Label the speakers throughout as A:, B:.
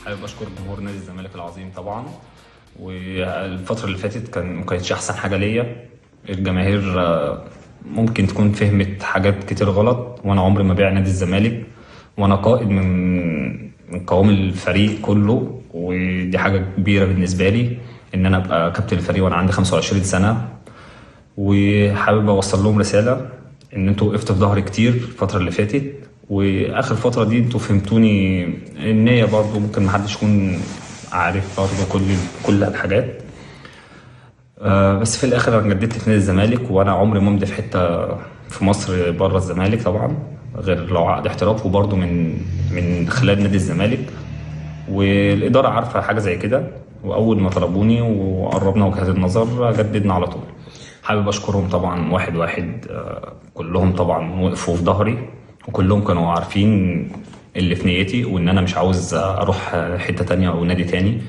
A: حابب اشكر جمهور نادي الزمالك العظيم طبعا والفتره اللي فاتت كان ما كانتش احسن حاجه ليا الجماهير آه، ممكن تكون فهمت حاجات كتير غلط وانا عمري ما بيع نادي الزمالك وانا قائد من من قوام الفريق كله ودي حاجه كبيره بالنسبه لي ان انا ابقى كابتن الفريق وانا عندي 25 سنه وحابب اوصل لهم رساله ان انتوا وقفتوا في ظهري كتير الفتره اللي فاتت واخر فتره دي انتوا فهمتوني النيه برضو ممكن محدش يكون عارف برضو كل كل الحاجات آه، بس في الاخر انا جددت في نادي الزمالك وانا عمري ما امضي في حته في مصر بره الزمالك طبعا غير لو عقد احتراف وبرضو من من خلال نادي الزمالك والاداره عارفه حاجه زي كده واول ما طلبوني وقربنا وجهات النظر جددنا على طول حابب اشكرهم طبعا واحد واحد آه، كلهم طبعا وقفوا في ظهري وكلهم كانوا عارفين اللي في نيتي وان انا مش عاوز اروح حته تانية او نادي تاني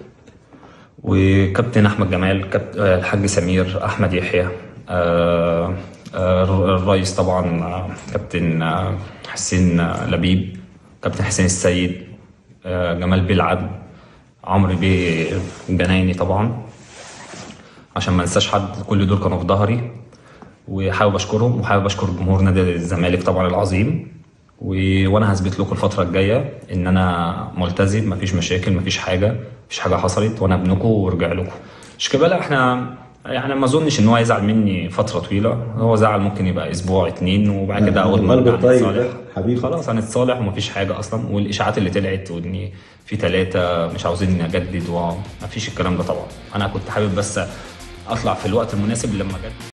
A: وكابتن احمد جمال كابتن الحاج سمير احمد يحيى آه، آه، الرئيس طبعا آه، كابتن آه، حسين آه، لبيب كابتن حسين السيد آه، جمال بيلعب عمرو بيه جنايني طبعا عشان ما انساش حد كل دول كانوا في ظهري وحابب اشكرهم وحابب اشكر جمهور نادي الزمالك طبعا العظيم و... وانا هثبت لكم الفتره الجايه ان انا ملتزم مفيش مشاكل مفيش حاجه مفيش حاجه حصلت وانا ابنكم وارجع لكم شيكابالا احنا يعني ما اظنش ان هو يزعل مني فتره طويله هو زعل ممكن يبقى اسبوع اتنين وبعد كده اول ما
B: القلب
A: نرجع
B: الطيب
A: نتصالح.
B: ده حبيبي.
A: خلاص هنتصالح ومفيش حاجه اصلا والاشاعات اللي طلعت وان في ثلاثه مش عاوزين اجدد ومفيش الكلام ده طبعا انا كنت حابب بس اطلع في الوقت المناسب لما جد